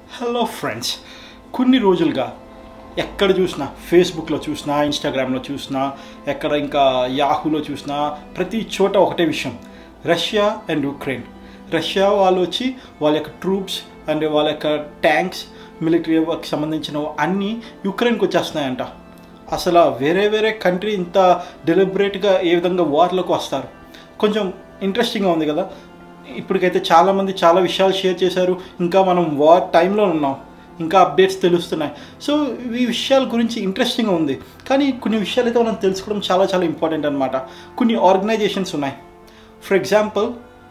hello friends కొన్ని రోజులుగా ఎక్కడ చూసినా ఫేస్బుక్లో చూసినా ఇన్స్టాగ్రామ్లో చూసినా ఎక్కడ ఇంకా యాహూలో చూసినా ప్రతి చోట ఒకటే విషయం రష్యా అండ్ ఉక్రెయిన్ రష్యా వాళ్ళు వచ్చి వాళ్ళ యొక్క ట్రూప్స్ అండ్ వాళ్ళ యొక్క ట్యాంక్స్ మిలిటరీకి సంబంధించిన అన్నీ యుక్రెయిన్కి వచ్చేస్తున్నాయంట అసలు వేరే వేరే కంట్రీ ఇంత డెలిబరేట్గా ఏ విధంగా వార్లోకి వస్తారు కొంచెం ఇంట్రెస్టింగ్గా ఉంది కదా ఇప్పటికైతే చాలామంది చాలా విషయాలు షేర్ చేశారు ఇంకా మనం వార్ టైంలో ఉన్నాం ఇంకా అప్డేట్స్ తెలుస్తున్నాయి సో ఈ విషయాల గురించి ఇంట్రెస్టింగ్గా ఉంది కానీ కొన్ని విషయాలు అయితే మనం తెలుసుకోవడం చాలా చాలా ఇంపార్టెంట్ అనమాట కొన్ని ఆర్గనైజేషన్స్ ఉన్నాయి for example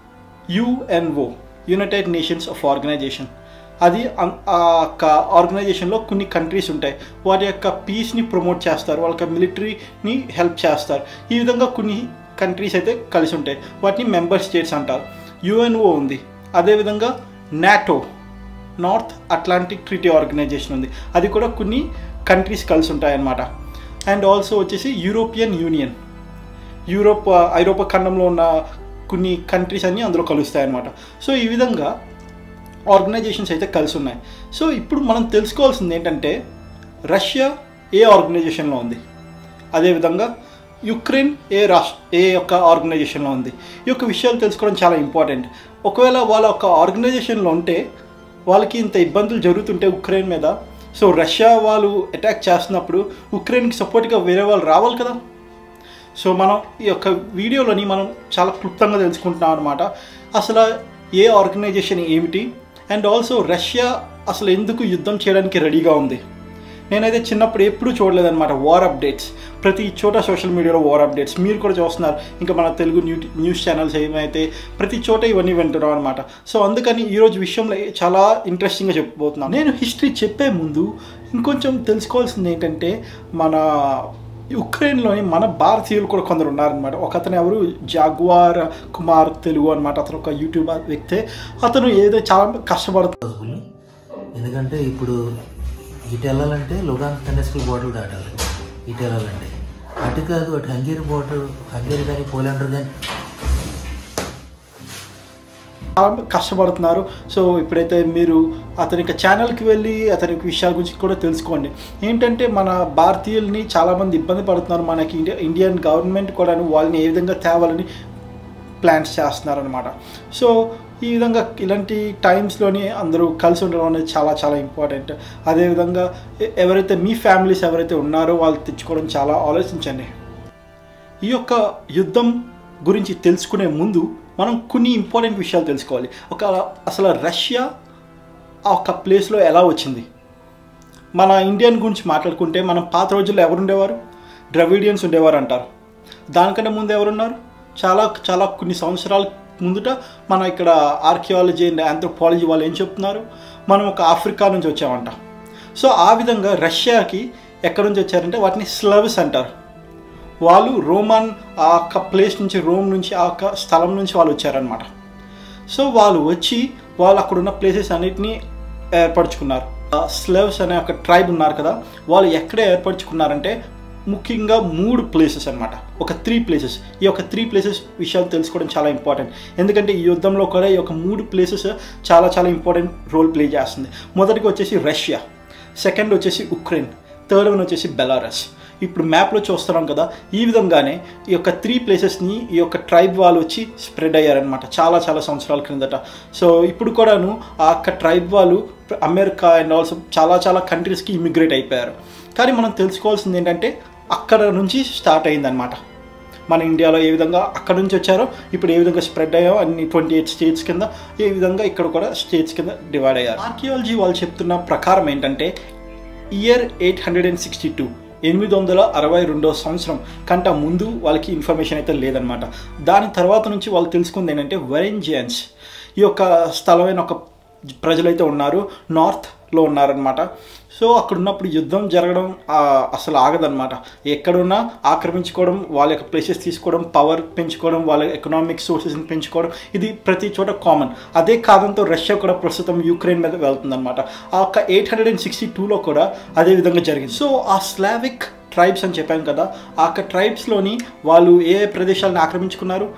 UNO United Nations of organisation అది అం- ఆ యొక్క ఆర్గనైజేషన్లో కొన్ని కంట్రీస్ ఉంటాయి వాటి యొక్క పీస్ని ప్రమోట్ చేస్తారు వాళ్ళ యొక్క మిలిటరీని హెల్ప్ చేస్తారు ఈ విధంగా కొన్ని కంట్రీస్ అయితే కలిసి ఉంటాయి వాటిని మెంబర్ స్టేట్స్ అంటారు యుఎన్ఓ ఉంది అదేవిధంగా NATO North Atlantic Treaty Organisation ఉంది అది కూడా కొన్ని కంట్రీస్ కలిసి ఉంటాయన్నమాట అండ్ ఆల్సో వచ్చేసి యూరోపియన్ యూనియన్ యూరోప్ ఐరోపా ఖండంలో ఉన్న కొన్ని కంట్రీస్ అన్నీ అందులో కలుస్తాయన్నమాట సో ఈ విధంగా ఆర్గనైజేషన్స్ అయితే కలిసి ఉన్నాయి సో ఇప్పుడు మనం తెలుసుకోవాల్సింది ఏంటంటే రష్యా ఏ ఆర్గనైజేషన్లో ఉంది అదేవిధంగా యుక్రెయిన్ ఏ రాష్ట్ర ఏ యొక్క ఆర్గనైజేషన్లో ఉంది ఈ యొక్క విషయాలు తెలుసుకోవడం చాలా ఇంపార్టెంట్ ఒకవేళ వాళ్ళ యొక్క ఆర్గనైజేషన్లో ఉంటే వాళ్ళకి ఇంత ఇబ్బందులు జరుగుతుంటే ఉక్రెయిన్ మీద సో రష్యా వాళ్ళు అటాక్ చేస్తున్నప్పుడు ఉక్రెయిన్కి సపోర్ట్గా వేరే వాళ్ళు రావాలి కదా సో మనం ఈ యొక్క వీడియోలోని మనం చాలా క్లుప్తంగా తెలుసుకుంటున్నాం అనమాట అసలు ఏ ఆర్గనైజేషన్ ఏమిటి అండ్ ఆల్సో రష్యా అసలు ఎందుకు యుద్ధం చేయడానికి రెడీగా ఉంది నేనైతే చిన్నప్పుడు ఎప్పుడూ చూడలేదన్నమాట వార్ అప్డేట్స్ ప్రతి చోట సోషల్ మీడియాలో వార్ అప్డేట్స్ మీరు కూడా చూస్తున్నారు ఇంకా మన తెలుగు న్యూ న్యూస్ ఛానల్స్ ఏమైతే ప్రతి చోట ఇవన్నీ వింటున్నాం అనమాట సో అందుకని ఈరోజు విషయంలో చాలా ఇంట్రెస్టింగ్గా చెప్పబోతున్నాను నేను హిస్టరీ చెప్పే ముందు ఇంకొంచెం తెలుసుకోవాల్సింది ఏంటంటే మన ఉక్రెయిన్లోని మన భారతీయులు కూడా కొందరు ఉన్నారనమాట ఒక అతను ఎవరు జాగ్వార్ కుమార్ తెలుగు అనమాట అతను ఒక యూట్యూబ్ వ్యక్తే అతను ఏదో చాలా కష్టపడుతుంది పాసిబుల్ ఎందుకంటే ఇప్పుడు ఇటు వెళ్ళాలంటే లుగాన్ కండస్ట్రీ బార్డర్ దాటాలి ఇటు వెళ్ళాలంటే అటు కాదు అటు హంగేరి బార్డర్ హంగేరి కానీ పోలాండ్ కానీ చాలా కష్టపడుతున్నారు సో ఇప్పుడైతే మీరు అతని యొక్క ఛానల్కి వెళ్ళి అతని యొక్క విషయాల గురించి కూడా తెలుసుకోండి ఏంటంటే మన భారతీయుల్ని చాలామంది ఇబ్బంది పడుతున్నారు మనకి ఇండియా ఇండియన్ గవర్నమెంట్ కూడా వాళ్ళని ఏ విధంగా తేవాలని ప్లాన్స్ చేస్తున్నారనమాట సో ఈ విధంగా ఇలాంటి టైమ్స్లోని అందరూ కలిసి ఉండడం అనేది చాలా చాలా ఇంపార్టెంట్ అదేవిధంగా ఎ- ఎవరైతే మీ ఫ్యామిలీస్ ఎవరైతే ఉన్నారో వాళ్ళు తెచ్చుకోవడం చాలా ఆలోచించండి ఈ యొక్క యుద్ధం గురించి తెలుసుకునే ముందు మనం కొన్ని ఇంపార్టెంట్ విషయాలు తెలుసుకోవాలి ఒక అసలు రష్యా ఆ ఒక్క ప్లేస్లో ఎలా వచ్చింది మన ఇండియన్ గురించి మాట్లాడుకుంటే మనం పాత రోజుల్లో ఎవరు ఉండేవారు ద్రవిడియన్స్ ఉండేవారు అంటారు దానికంటే ముందు ఎవరున్నారు చాలా చాలా కొన్ని సంవత్సరాల ముందుట మన ఇక్కడ ఆర్కియాలజీ అండ్ ఆంథ్రోపాలజీ వాళ్ళు ఏం చెప్తున్నారు మనం ఒక ఆఫ్రికా నుంచి వచ్చామంట సో ఆ విధంగా రష్యాకి ఎక్కడి నుంచి వచ్చారంటే వాటిని స్లవ్స్ అంటారు వాళ్ళు రోమన్ ఆ యొక్క ప్లేస్ నుంచి రోమ్ నుంచి ఆ యొక్క స్థలం నుంచి వాళ్ళు వచ్చారనమాట సో వాళ్ళు వచ్చి వాళ్ళు అక్కడ ఉన్న ప్లేసెస్ అన్నిటినీ ఏర్పరచుకున్నారు స్లవ్స్ అనే ఒక ట్రైబ్ ఉన్నారు కదా వాళ్ళు ఎక్కడ ఏర్పరచుకున్నారంటే ముఖ్యంగా మూడు ప్లేసెస్ అన్నమాట ఒక త్రీ ప్లేసెస్ ఈ యొక్క త్రీ ప్లేసెస్ విషయాలు తెలుసుకోవడం చాలా ఇంపార్టెంట్ ఎందుకంటే ఈ యుద్ధంలో కూడా ఈ యొక్క మూడు ప్లేసెస్ చాలా చాలా ఇంపార్టెంట్ రోల్ ప్లే చేస్తుంది మొదటిగా వచ్చేసి రష్యా సెకండ్ వచ్చేసి ఉక్రెయిన్ థర్డ్ వన్ వచ్చేసి బెలారస్ ఇప్పుడు మ్యాప్లో చూస్తున్నాం కదా ఈ విధంగానే ఈ యొక్క త్రీ ప్లేసెస్ని ఈ యొక్క ట్రైబ్ వాళ్ళు వచ్చి స్ప్రెడ్ అయ్యారనమాట చాలా చాలా సంవత్సరాల క్రిందట సో ఇప్పుడు కూడాను ఆ యొక్క ట్రైబ్ వాళ్ళు అమెరికా అండ్ ఆల్సో చాలా చాలా కంట్రీస్కి ఇమిగ్రేట్ అయిపోయారు కానీ మనం తెలుసుకోవాల్సింది ఏంటంటే అక్కడ నుంచి స్టార్ట్ అయిందనమాట మన ఇండియాలో ఏ విధంగా అక్కడ నుంచి వచ్చారో ఇప్పుడు ఏ విధంగా స్ప్రెడ్ అయ్యో అన్ని ట్వంటీ ఎయిట్ స్టేట్స్ కింద ఏ విధంగా ఇక్కడ కూడా స్టేట్స్ కింద డివైడ్ అయ్యారు ఆర్కియాలజీ వాళ్ళు చెప్తున్న ప్రకారం ఏంటంటే year eight hundred and sixty two ఎనిమిది వందల అరవై రెండో సంవత్సరం కంట ముందు వాళ్ళకి ఇన్ఫర్మేషన్ అయితే లేదనమాట దాని తర్వాత నుంచి వాళ్ళు తెలుసుకుంది ఏంటంటే వెరెంజియన్స్ ఈ యొక్క స్థలమైన ఒక ప్రజలైతే ఉన్నారు నార్త్లో ఉన్నారనమాట సో అక్కడ ఉన్నప్పుడు యుద్ధం జరగడం ఆ, అసలు ఆగదనమాట ఎక్కడున్నా ఆక్రమించుకోవడం వాళ్ళ యొక్క ప్లేసెస్ తీసుకోవడం పవర్ పెంచుకోవడం వాళ్ళ ఎకనామిక్ సోర్సెస్ని పెంచుకోవడం ఇది ప్రతి చోట కామన్ అదే కారణంతో రష్యా కూడా ప్రస్తుతం యుక్రెయిన్ మీద వెళ్తుందన్నమాట ఆ యొక్క ఎయిట్ హండ్రెడ్ అండ్ సిక్స్టీ టూలో కూడా అదే విధంగా జరిగింది సో ఆ స్లావిక్ ట్రైబ్స్ అని చెప్పాను కదా ఆ యొక్క ట్రైబ్స్లోని వాళ్ళు ఏ ఏ ప్రదేశాలను ఆక్రమించుకున్నారు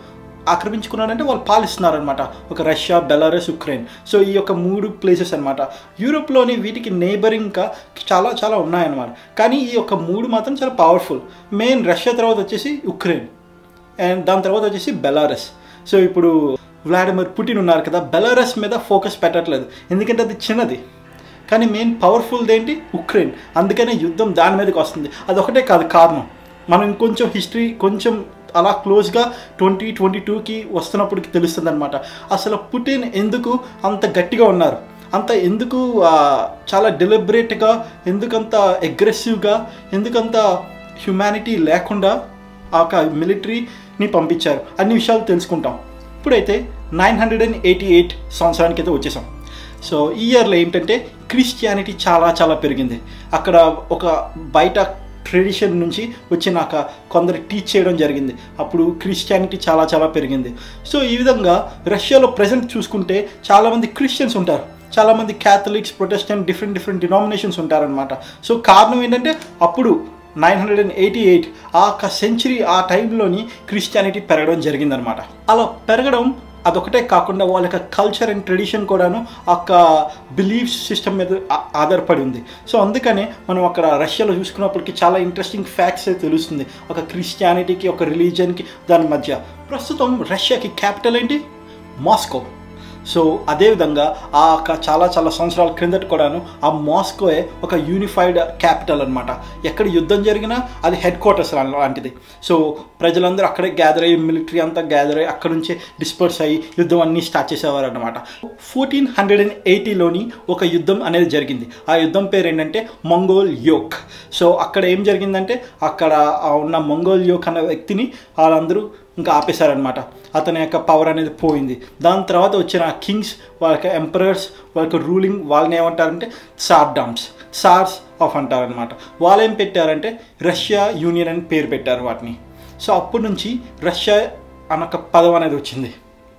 ఆక్రమించుకున్నారంటే వాళ్ళు పాలిస్తున్నారనమాట ఒక రష్యా బెలారస్ ఉక్రెయిన్ సో ఈ యొక్క మూడు ప్లేసెస్ అనమాట యూరోప్లోని వీటికి నేబరింగ్గా చాలా చాలా ఉన్నాయన్నమాట కానీ ఈ యొక్క మూడు మాత్రం చాలా పవర్ఫుల్ మెయిన్ రష్యా తర్వాత వచ్చేసి ఉక్రెయిన్ అండ్ దాని తర్వాత వచ్చేసి బెలారస్ సో ఇప్పుడు వ్లాడిమిర్ పుటిన్ ఉన్నారు కదా బెలారస్ మీద ఫోకస్ పెట్టట్లేదు ఎందుకంటే అది చిన్నది కానీ మెయిన్ పవర్ఫుల్ ఏంటి ఉక్రెయిన్ అందుకనే యుద్ధం దాని మీదకి వస్తుంది అదొకటే కాదు కారణం మనం ఇంకొంచెం హిస్టరీ కొంచెం అలా క్లోజ్గా ట్వంటీ ట్వంటీ టూకి వస్తున్నప్పటికి తెలుస్తుంది అనమాట అసలు పుటిన్ ఎందుకు అంత గట్టిగా ఉన్నారు అంత ఎందుకు ఆ, చాలా డెలిబరేట్గా ఎందుకంత అగ్రెసివ్గా ఎందుకంత హ్యుమానిటీ లేకుండా ఆ ఒక మిలిటరీని పంపించారు అన్ని విషయాలు తెలుసుకుంటాం ఇప్పుడైతే nine hundred and eighty eight సంవత్సరానికి అయితే వచ్చేసాం సో ఈ ఇయర్లో ఏంటంటే క్రిస్టియానిటీ చాలా చాలా పెరిగింది అక్కడ ఒక బయట ట్రెడిషన్ నుంచి వచ్చినాక కొందరు టీచ్ చేయడం జరిగింది అప్పుడు క్రిస్టియానిటీ చాలా చాలా పెరిగింది సో ఈ విధంగా రష్యాలో ప్రజెంట్ చూసుకుంటే చాలామంది క్రిస్టియన్స్ ఉంటారు చాలామంది Catholics Protestant different different denominations ఉంటారనమాట సో కారణం ఏంటంటే అప్పుడు nine hundred and eighty eight ఆ ఒక సెంచరీ ఆ టైంలోని క్రిస్టియానిటీ పెరగడం జరిగిందనమాట అలా పెరగడం అదొకటే కాకుండా వాళ్ళ యొక్క కల్చర్ అండ్ ట్రెడిషన్ కూడాను ఆ యొక్క బిలీఫ్ సిస్టమ్ మీద ఆ- ఆధారపడి ఉంది సో అందుకనే మనం అక్కడ రష్యాలో చూసుకున్నప్పటికీ చాలా ఇంట్రెస్టింగ్ ఫ్యాక్ట్స్ అయితే తెలుస్తుంది ఒక క్రిస్టియానిటీకి ఒక రిలీజన్కి దాని మధ్య ప్రస్తుతం రష్యాకి క్యాపిటల్ ఏంటి మాస్కో సో అదేవిధంగా ఆ ఒక చాలా చాలా సంవత్సరాల క్రిందట కూడాను ఆ మాస్కోయే ఒక యూనిఫైడ్ క్యాపిటల్ అనమాట ఎక్కడ యుద్ధం జరిగినా అది హెడ్ క్వార్టర్స్ లాంటిది సో ప్రజలందరూ అక్కడే గ్యాదర్ అయ్యి మిలిటరీ అంతా గ్యాదర్ అయ్యి అక్కడ నుంచే డిస్పర్స్ అయ్యి యుద్ధం అన్నీ స్టార్ట్ చేసేవారు అనమాట ఫోర్టీన్ హండ్రెడ్ అండ్ ఎయిటీలోని ఒక యుద్ధం అనేది జరిగింది ఆ యుద్ధం పేరు ఏంటంటే మంగోల్ యోక్ సో అక్కడ ఏం జరిగిందంటే అక్కడ ఆ ఉన్న మంగోల్ యోక్ అన్న వ్యక్తిని వాళ్ళందరూ ఇంకా ఆపేశారనమాట అతని యొక్క పవర్ అనేది పోయింది దాని తర్వాత వచ్చిన కింగ్స్ వాళ్ళ యొక్క ఎంపరర్స్ వాళ్ళ యొక్క రూలింగ్ వాళ్ళని ఏమంటారంటే సార్డామ్స్ సార్స్ ఆఫ్ అంటారనమాట వాళ్ళు ఏం పెట్టారంటే రష్యా యూనియన్ అని పేరు పెట్టారు వాటిని సో అప్పటి నుంచి రష్యా అనొక పదం అనేది వచ్చింది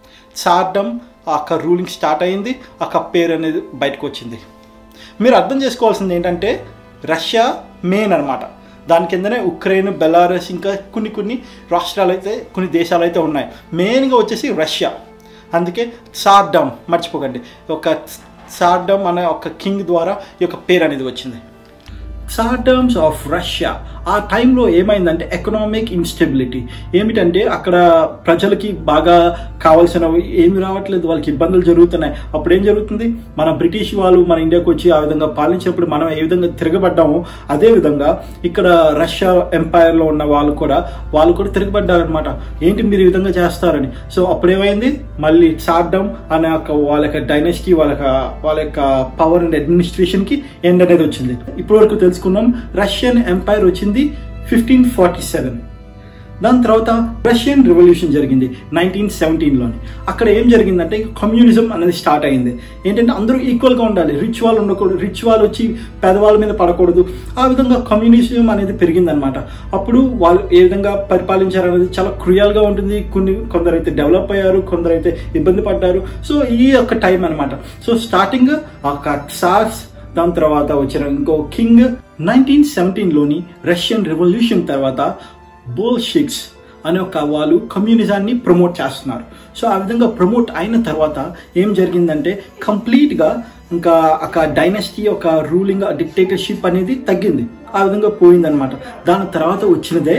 సార్డమ్ ఆ యొక్క రూలింగ్ స్టార్ట్ అయింది ఆ యొక్క పేరు అనేది బయటకు వచ్చింది మీరు అర్థం చేసుకోవాల్సింది ఏంటంటే రష్యా మెయిన్ అనమాట దాని కిందనే ఉక్రెయిన్ బెలారస్ ఇంకా కొన్ని కొన్ని రాష్ట్రాలు అయితే కొన్ని దేశాలు అయితే ఉన్నాయి మెయిన్గా వచ్చేసి రష్యా అందుకే సార్డమ్ మర్చిపోకండి ఒక సార్డమ్ అనే ఒక కింగ్ ద్వారా ఈ యొక్క పేరు అనేది వచ్చింది సార్డమ్స్ ఆఫ్ రష్యా ఆ టైంలో ఏమైందంటే ఎకనామిక్ ఇన్స్టెబిలిటీ ఏమిటంటే అక్కడ ప్రజలకి బాగా కావాల్సినవి ఏమి రావట్లేదు వాళ్ళకి ఇబ్బందులు జరుగుతున్నాయి అప్పుడు ఏం జరుగుతుంది మన బ్రిటిష్ వాళ్ళు మన ఇండియాకి వచ్చి ఆ విధంగా పాలించినప్పుడు మనం ఏ విధంగా తిరగబడ్డామో అదే విధంగా ఇక్కడ రష్యా ఎంపైర్లో ఉన్న వాళ్ళు కూడా వాళ్ళు కూడా తిరగబడ్డారనమాట ఏంటి మీరు ఈ విధంగా చేస్తారని సో అప్పుడు ఏమైంది మళ్ళీ సార్డమ్ అనే ఒక వాళ్ళ యొక్క డైనస్టీ వాళ్ళ యొక్క వాళ్ళ యొక్క పవర్ అండ్ అడ్మినిస్ట్రేషన్కి ఎండ్ అనేది వచ్చింది ఇప్పటి వరకు తెలుసుకున్నాం రష్యన్ ఎంపైర్ వచ్చింది ఫిఫ్టీన్ ఫార్టీ సెవెన్ దాని తర్వాత రష్యన్ రెవల్యూషన్ జరిగింది నైన్టీన్ సెవెంటీన్లోని అక్కడ ఏం జరిగిందంటే కమ్యూనిజం అనేది స్టార్ట్ అయింది ఏంటంటే అందరూ ఈక్వల్గా ఉండాలి రిచ్ వాళ్ళు ఉండకూడదు రిచ్ వాళ్ళు వచ్చి పేదవాళ్ళ మీద పడకూడదు ఆ విధంగా కమ్యూనిజం అనేది పెరిగిందనమాట అప్పుడు వాళ్ళు ఏ విధంగా పరిపాలించారు అనేది చాలా క్రూయల్గా ఉంటుంది కొన్ని కొందరైతే డెవలప్ అయ్యారు కొందరైతే ఇబ్బంది పడ్డారు సో ఈ యొక్క టైం అనమాట సో స్టార్టింగ్ ఒక సార్స్ దాని తర్వాత వచ్చిన ఇంకో కింగ్ నైన్టీన్ సెవెంటీన్లోని రష్యన్ రెవల్యూషన్ తర్వాత బోల్షిక్స్ అనే ఒక వాళ్ళు కమ్యూనిజాన్ని ప్రమోట్ చేస్తున్నారు సో ఆ విధంగా ప్రమోట్ అయిన తర్వాత ఏం జరిగిందంటే కంప్లీట్గా ఇంకా ఒక డైనస్టీ ఒక రూలింగ్ డిక్టేటర్షిప్ అనేది తగ్గింది ఆ విధంగా పోయిందనమాట దాని తర్వాత వచ్చినదే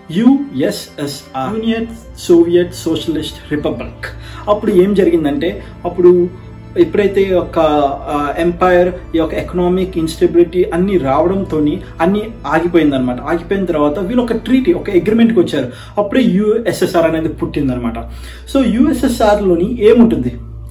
USSR union Soviet Socialist Republic అప్పుడు ఏం జరిగిందంటే అప్పుడు ఎప్పుడైతే ఒక ఎంపైర్ ఈ యొక్క ఎకనామిక్ ఇన్స్టెబిలిటీ అన్ని రావడంతో అన్ని ఆగిపోయిందనమాట ఆగిపోయిన తర్వాత వీళ్ళు ఒక ట్రీటీ ఒక అగ్రిమెంట్కి వచ్చారు అప్పుడే యుఎస్ఎస్ఆర్ అనేది పుట్టిందనమాట సో యుఎస్ఎస్ఆర్లోని ఏముంటుంది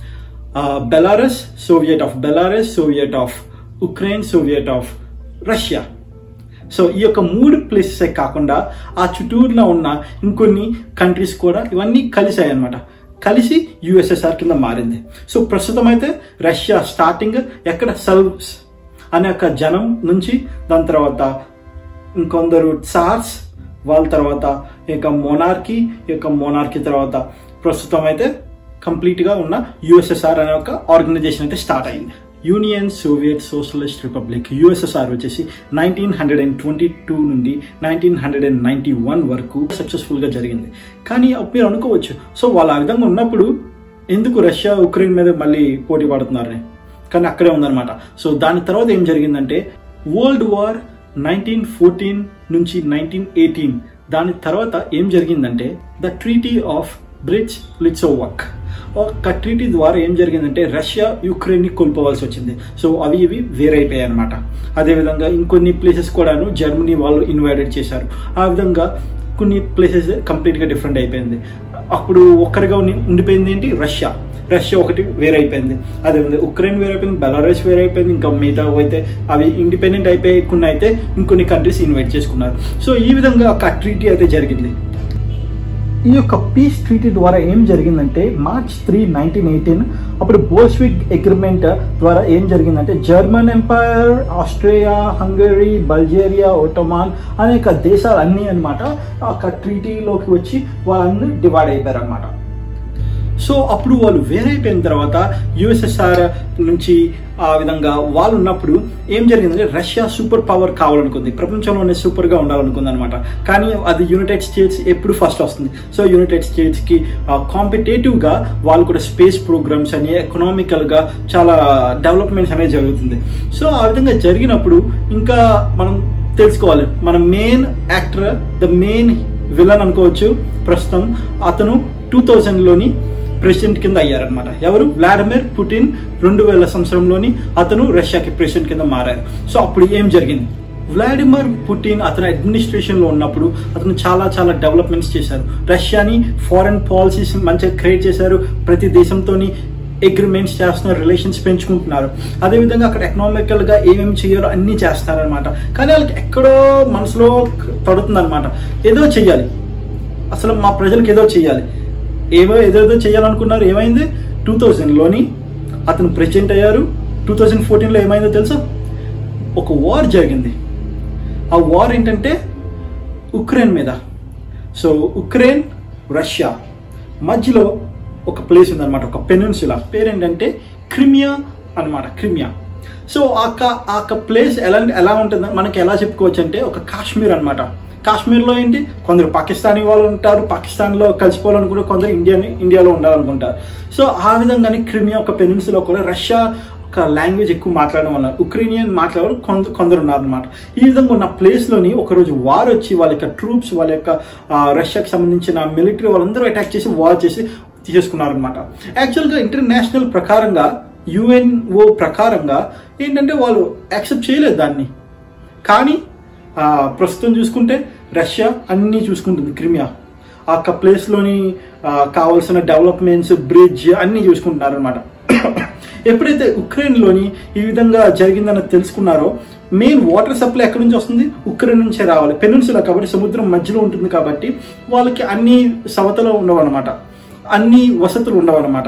Belarus Soviet of Belarus Soviet of Ukraine Soviet of Russia so ఈ యొక్క మూడు ప్లేసెస్ కాకుండా ఆ చుట్టూరులో ఉన్న ఇంకొన్ని కంట్రీస్ కూడా ఇవన్నీ కలిసాయి అనమాట కలిసి యుఎస్ఎస్ఆర్ కింద మారింది సో ప్రస్తుతం అయితే రష్యా స్టార్టింగ్ ఎక్కడ సల్వ్స్ అనే ఒక జనం నుంచి దాని తర్వాత ఇంకొందరు సార్స్ వాళ్ళ తర్వాత ఈ యొక్క మోనార్కీ ఈ యొక్క మోనార్కీ తర్వాత ప్రస్తుతం అయితే కంప్లీట్గా ఉన్న యుఎస్ఎస్ఆర్ అనే ఒక ఆర్గనైజేషన్ అయితే స్టార్ట్ అయింది Union Soviet Socialist Republic USSR వచ్చేసి nineteen hundred and twenty two నుండి nineteen hundred and ninety one వరకు సక్సెస్ఫుల్గా జరిగింది కానీ అప్పుడు మీరు అనుకోవచ్చు సో వాళ్ళు ఆ విధంగా ఉన్నప్పుడు ఎందుకు రష్యా ఉక్రెయిన్ మీద మళ్ళీ పోటీ పడుతున్నారని కానీ అక్కడే ఉందన్నమాట సో దాని తర్వాత ఏం జరిగిందంటే వరల్డ్ వార్ నైన్టీన్ ఫోర్టీన్ నుంచి నైన్టీన్ ఎయిటీన్ దాని తర్వాత ఏం జరిగిందంటే the treaty of Brest Litovsk ఒక ట్రీటీ ద్వారా ఏం జరిగిందంటే రష్యా యుక్రెయిన్ని కోల్పోవాల్సి వచ్చింది సో అవి ఇవి వేరైపోయాయి అనమాట అదేవిధంగా ఇంకొన్ని ప్లేసెస్ కూడాను జర్మనీ వాళ్ళు ఇన్వైటెడ్ చేశారు ఆ విధంగా కొన్ని ప్లేసెస్ కంప్లీట్గా డిఫరెంట్ అయిపోయింది అప్పుడు ఒక్కరిగా ఉండి- ఉండిపోయింది ఏంటి రష్యా రష్యా ఒకటి వేరైపోయింది అదే ఉక్రెయిన్ వేరైపోయింది బెలారస్ వేరైపోయింది ఇంకా మిగతా అయితే అవి ఇండిపెండెంట్ అయిపోయి కొన్ని అయితే ఇంకొన్ని కంట్రీస్ ఇన్వైట్ చేసుకున్నారు సో ఈ విధంగా ఒక ట్రీటీ అయితే జరిగింది ఈ యొక్క పీస్ ట్రీటీ ద్వారా ఏం జరిగిందంటే మార్చ్ త్రీ నైన్టీన్ ఎయిటీన్ అప్పుడు బోల్స్విక్ అగ్రిమెంట్ ద్వారా ఏం జరిగిందంటే German empire Austria Hungary Bulgaria Ottoman అనేక దేశాలు అన్నీ అనమాట ఒక ట్రీటీలోకి వచ్చి వాళ్ళని డివైడ్ అయిపోయారు అనమాట సో అప్పుడు వాళ్ళు వేరైపోయిన తర్వాత యుఎస్ఎస్ఆర్ నుంచి ఆ విధంగా వాళ్ళు ఉన్నప్పుడు ఏం జరిగిందంటే రష్యా సూపర్ పవర్ కావాలనుకుంది ప్రపంచంలోనే సూపర్గా ఉండాలనుకుంది అనమాట కానీ అది యునైటెడ్ స్టేట్స్ ఎప్పుడు ఫస్ట్ వస్తుంది సో యునైటెడ్ స్టేట్స్కి కాంపిటేటివ్గా వాళ్ళు కూడా స్పేస్ ప్రోగ్రామ్స్ అని ఎకనామికల్గా చాలా డెవలప్మెంట్స్ అనేది జరుగుతుంది సో ఆ విధంగా జరిగినప్పుడు ఇంకా మనం తెలుసుకోవాలి మన main actor the main villain అనుకోవచ్చు ప్రస్తుతం అతను టూ థౌజండ్లోని ప్రెసిడెంట్ కింద అయ్యారనమాట ఎవరు వ్లాడిమిర్ పుటిన్ రెండు వేల సంవత్సరంలోని అతను రష్యాకి ప్రెసిడెంట్ కింద మారారు సో అప్పుడు ఏం జరిగింది వ్లాడిమిర్ పుటిన్ అతని అడ్మినిస్ట్రేషన్ లో ఉన్నప్పుడు అతను చాలా చాలా డెవలప్మెంట్స్ చేశారు రష్యాని ఫారెన్ పాలసీస్ మంచిగా క్రియేట్ చేశారు ప్రతి దేశంతోని అగ్రిమెంట్స్ చేస్తున్నారు రిలేషన్స్ పెంచుకుంటున్నారు అదేవిధంగా అక్కడ ఎకనామికల్ గా ఏమేమి చేయాలో అన్ని చేస్తారనమాట కానీ వాళ్ళకి ఎక్కడో మనసులో పడుతుంది అనమాట ఏదో చెయ్యాలి అసలు మా ప్రజలకు ఏదో చేయాలి ఏవో ఏదేదో చేయాలనుకున్నారు ఏమైంది టూ థౌజండ్లోని అతను ప్రెసిడెంట్ అయ్యారు టూ థౌజండ్ ఫోర్టీన్లో ఏమైందో తెలుసా ఒక వార్ జరిగింది ఆ వార్ ఏంటంటే ఉక్రెయిన్ మీద సో ఉక్రెయిన్ రష్యా మధ్యలో ఒక ప్లేస్ ఉందన్నమాట ఒక పెనున్సులా పేరేంటంటే క్రిమియా అన్నమాట క్రిమియా సో ఆ క- ఆ ప్లేస్ ఎలా ఎలా ఉంటుంది మనకి ఎలా చెప్పుకోవచ్చు అంటే ఒక కాశ్మీర్ అన్నమాట కాశ్మీర్లో ఏంటి కొందరు పాకిస్తానీ వాళ్ళు ఉంటారు పాకిస్తాన్లో కలిసిపోవాలనుకుంటే కొందరు ఇండియా ఇండియాలో ఉండాలనుకుంటారు సో ఆ విధంగానే క్రిమియా ఒక పెనిన్సులో కూడా రష్యా ఒక లాంగ్వేజ్ ఎక్కువ మాట్లాడడం వల్ల ఉక్రెయినియన్ మాట్లాడడం కొంత కొందరు ఉన్నారనమాట ఈ విధంగా ఉన్న ప్లేస్లోని ఒకరోజు వార్ వచ్చి వాళ్ళ యొక్క ట్రూప్స్ వాళ్ళ యొక్క ఆ, రష్యాకి సంబంధించిన మిలిటరీ వాళ్ళందరూ అటాక్ చేసి వార్ చేసి తీసేసుకున్నారనమాట యాక్చువల్గా ఇంటర్నేషనల్ ప్రకారంగా యుఎన్ఓ ప్రకారంగా ఏంటంటే వాళ్ళు యాక్సెప్ట్ చేయలేదు దాన్ని కానీ ఆ, ప్రస్తుతం చూసుకుంటే రష్యా అన్నీ చూసుకుంటుంది క్రిమియా ఆ యొక్క ప్లేస్లోని ఆ, కావాల్సిన డెవలప్మెంట్స్ బ్రిడ్జ్ అన్నీ చూసుకుంటున్నారు అనమాట ఎప్పుడైతే ఉక్రెయిన్లోని ఈ విధంగా జరిగిందని తెలుసుకున్నారో మెయిన్ వాటర్ సప్లై ఎక్కడి నుంచి వస్తుంది ఉక్రెయిన్ నుంచే రావాలి పెనున్సులా కాబట్టి సముద్రం మధ్యలో ఉంటుంది కాబట్టి వాళ్ళకి అన్ని సవతలు ఉండవు అనమాట అన్ని వసతులు ఉండవు అనమాట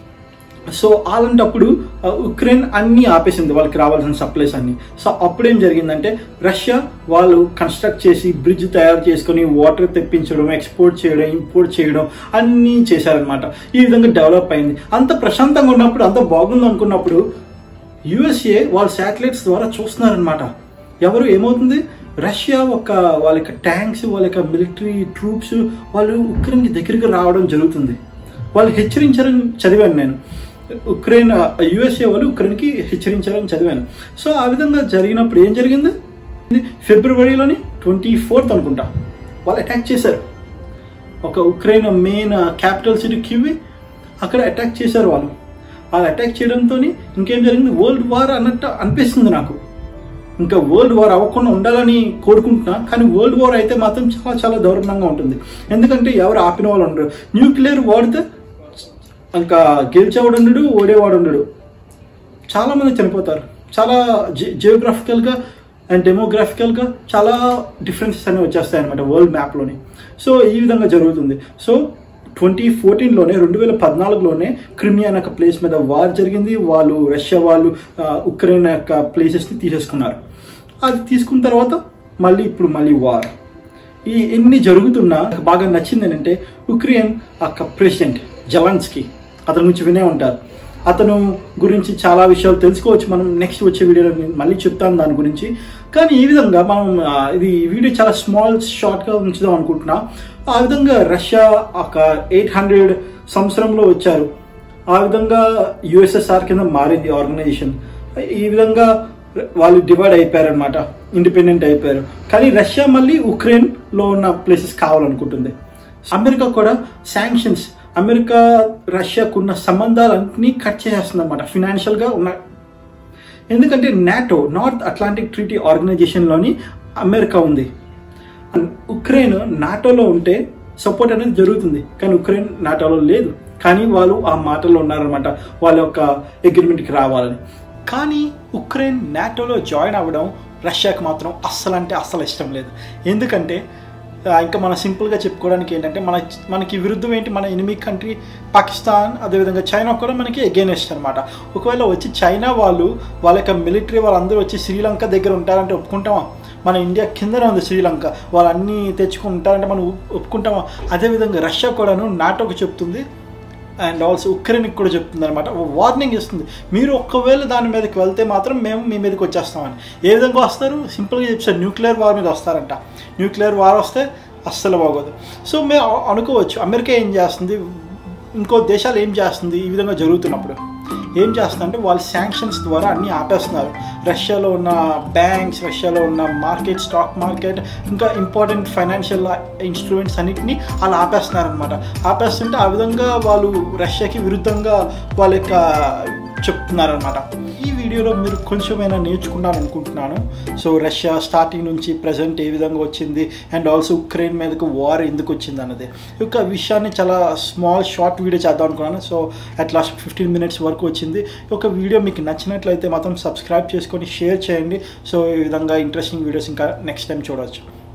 సో అలాంటప్పుడు ఆ, ఉక్రెయిన్ అన్ని ఆపేసింది వాళ్ళకి రావాల్సిన సప్లైస్ అన్ని సో అప్పుడు ఏం జరిగిందంటే రష్యా వాళ్ళు కన్స్ట్రక్ట్ చేసి బ్రిడ్జ్ తయారు చేసుకొని వాటర్ తెప్పించడం ఎక్స్పోర్ట్ చేయడం ఇంపోర్ట్ చేయడం అన్నీ చేశారనమాట ఈ విధంగా డెవలప్ అయింది అంత ప్రశాంతంగా ఉన్నప్పుడు అంత బాగుంది అనుకున్నప్పుడు యుఎస్ఏ వాళ్ళ శాటిలైట్స్ ద్వారా చూస్తున్నారనమాట ఎవరు ఏమవుతుంది రష్యా ఒక వాళ్ళ యొక్క ట్యాంక్స్ వాళ్ళ యొక్క మిలిటరీ ట్రూప్స్ వాళ్ళు ఉక్రెయిన్కి దగ్గరికి రావడం జరుగుతుంది వాళ్ళు హెచ్చరించారని చదివాను నేను ఉక్రెయిన్ యుఎస్ఏ వాళ్ళు ఉక్రెయిన్కి హెచ్చరించారని చదివాను సో ఆ విధంగా జరిగినప్పుడు ఏం జరిగింది ఫిబ్రవరిలోని ట్వంటీ ఫోర్త్ అనుకుంటా వాళ్ళు అటాక్ చేశారు ఒక Ukraine main capital city Kyiv అక్కడ అటాక్ చేశారు వాళ్ళు వాళ్ళు అటాక్ చేయడంతో ఇంకేం జరిగింది వరల్డ్ వార్ అన్నట్టు అనిపిస్తుంది నాకు ఇంకా వరల్డ్ వార్ అవ్వకుండా ఉండాలని కోరుకుంటున్నా కానీ వరల్డ్ వార్ అయితే మాత్రం చాలా చాలా దారుణంగా ఉంటుంది ఎందుకంటే ఎవరు ఆపిన వాళ్ళు ఉండరు న్యూక్లియర్ వాడితే ఇంకా గెలిచేవాడు ఉండడు ఓడేవాడు ఉండడు చాలా మంది చనిపోతారు చాలా జియోగ్రాఫికల్గా అండ్ డెమోగ్రాఫికల్గా చాలా డిఫరెన్సెస్ అనేవి వచ్చేస్తాయి అనమాట వరల్డ్ మ్యాప్లోని సో ఈ విధంగా జరుగుతుంది సో ట్వంటీ ఫోర్టీన్లోనే రెండు వేల పద్నాలుగులోనే క్రిమియా అనే ఒక ప్లేస్ మీద వార్ జరిగింది వాళ్ళు రష్యా వాళ్ళు ఆ, ఉక్రెయిన్ యొక్క ప్లేసెస్ని తీసేసుకున్నారు అది తీసుకున్న తర్వాత మళ్ళీ ఇప్పుడు మళ్ళీ వార్ ఈ ఎన్ని జరుగుతున్నా నాకు బాగా నచ్చింది ఏంటంటే ఉక్రెయిన్ యొక్క ప్రెసిడెంట్ జలాన్స్కి అతని గురించి వినే ఉంటారు అతను గురించి చాలా విషయాలు తెలుసుకోవచ్చు మనం నెక్స్ట్ వచ్చే వీడియోలో నేను మళ్ళీ చెప్తాను దాని గురించి కానీ ఈ విధంగా మనం ఆ, ఇది ఈ వీడియో చాలా స్మాల్ షార్ట్గా ఉంచుదాం అనుకుంటున్నా ఆ విధంగా రష్యా ఒక ఎయిట్ హండ్రెడ్ సంవత్సరంలో వచ్చారు ఆ విధంగా యుఎస్ఎస్ఆర్ కింద మారింది ఆర్గనైజేషన్ ఈ విధంగా వాళ్ళు డివైడ్ అయిపోయారనమాట ఇండిపెండెంట్ అయిపోయారు కానీ రష్యా మళ్ళీ ఉక్రెయిన్లో ఉన్న ప్లేసెస్ కావాలనుకుంటుంది అమెరికా కూడా శాంక్షన్స్ అమెరికా రష్యాకు ఉన్న సంబంధాలన్నీ కట్ చేసేస్తుంది అనమాట ఫినాన్షియల్గా ఉన్న ఎందుకంటే నాటో నార్త్ అట్లాంటిక్ ట్రీటీ ఆర్గనైజేషన్లోని అమెరికా ఉంది ఉక్రెయిన్ నాటోలో ఉంటే సపోర్ట్ అనేది జరుగుతుంది కానీ ఉక్రెయిన్ నాటోలో లేదు కానీ వాళ్ళు ఆ మాటల్లో ఉన్నారనమాట వాళ్ళ యొక్క అగ్రిమెంట్కి రావాలని కానీ ఉక్రెయిన్ నాటోలో జాయిన్ అవ్వడం రష్యాకి మాత్రం అస్సలు అంటే అస్సలు ఇష్టం లేదు ఎందుకంటే ఆ, ఇంకా మనం సింపుల్గా చెప్పుకోవడానికి ఏంటంటే మన మనకి విరుద్ధం ఏంటి మన ఎనిమి కంట్రీ పాకిస్తాన్ అదేవిధంగా చైనా కూడా మనకి ఎగెనెస్ట్ అనమాట ఒకవేళ వచ్చి చైనా వాళ్ళు వాళ్ళ యొక్క మిలిటరీ వాళ్ళందరూ వచ్చి శ్రీలంక దగ్గర ఉంటారంటే ఒప్పుకుంటామా మన ఇండియా కిందనే ఉంది శ్రీలంక వాళ్ళు అన్నీ తెచ్చుకుని ఉంటారంటే మనం ఒప్- ఒప్పుకుంటామా అదేవిధంగా రష్యా కూడాను నాటోకి చెప్తుంది అండ్ ఆల్సో ఉక్రెయిన్కి కూడా చెప్తుంది అనమాట వార్నింగ్ ఇస్తుంది మీరు ఒక్కవేళ దాని మీదకి వెళ్తే మాత్రం మేము మీ మీదకి వచ్చేస్తామని ఏ విధంగా వస్తారు సింపుల్గా చెప్తారు న్యూక్లియర్ వార్ మీద వస్తారంట న్యూక్లియర్ వార్ వస్తే అస్సలు బాగోదు సో మేము అ- అనుకోవచ్చు అమెరికా ఏం చేస్తుంది ఇంకో దేశాలు ఏం చేస్తుంది ఈ విధంగా జరుగుతున్నప్పుడు ఏం చేస్తుందంటే వాళ్ళు శాంక్షన్స్ ద్వారా అన్నీ ఆపేస్తున్నారు రష్యాలో ఉన్న బ్యాంక్స్ రష్యాలో ఉన్న మార్కెట్ స్టాక్ మార్కెట్ ఇంకా ఇంపార్టెంట్ ఫైనాన్షియల్ ఇన్స్ట్రుమెంట్స్ అన్నిటిని అలా ఆపేస్తున్నారు అనమాట ఆపేస్తుంటే ఆ విధంగా వాళ్ళు రష్యాకి విరుద్ధంగా వాళ్ళ యొక్క చెప్తున్నారనమాట ఈ వీడియోలో మీరు కొంచెమైనా నేర్చుకున్నాను అనుకుంటున్నాను సో రష్యా స్టార్టింగ్ నుంచి ప్రజెంట్ ఏ విధంగా వచ్చింది అండ్ ఆల్సో ఉక్రెయిన్ మీదకు వార్ ఎందుకు వచ్చింది అన్నది ఈ యొక్క విషయాన్ని చాలా స్మాల్ షార్ట్ వీడియో చేద్దాం అనుకున్నాను so at last fifteen minutes వరకు వచ్చింది ఈ యొక్క వీడియో మీకు నచ్చినట్లయితే మాత్రం సబ్స్క్రైబ్ చేసుకొని షేర్ చేయండి సో ఈ విధంగా ఇంట్రెస్టింగ్ వీడియోస్ ఇంకా నెక్స్ట్ టైం చూడవచ్చు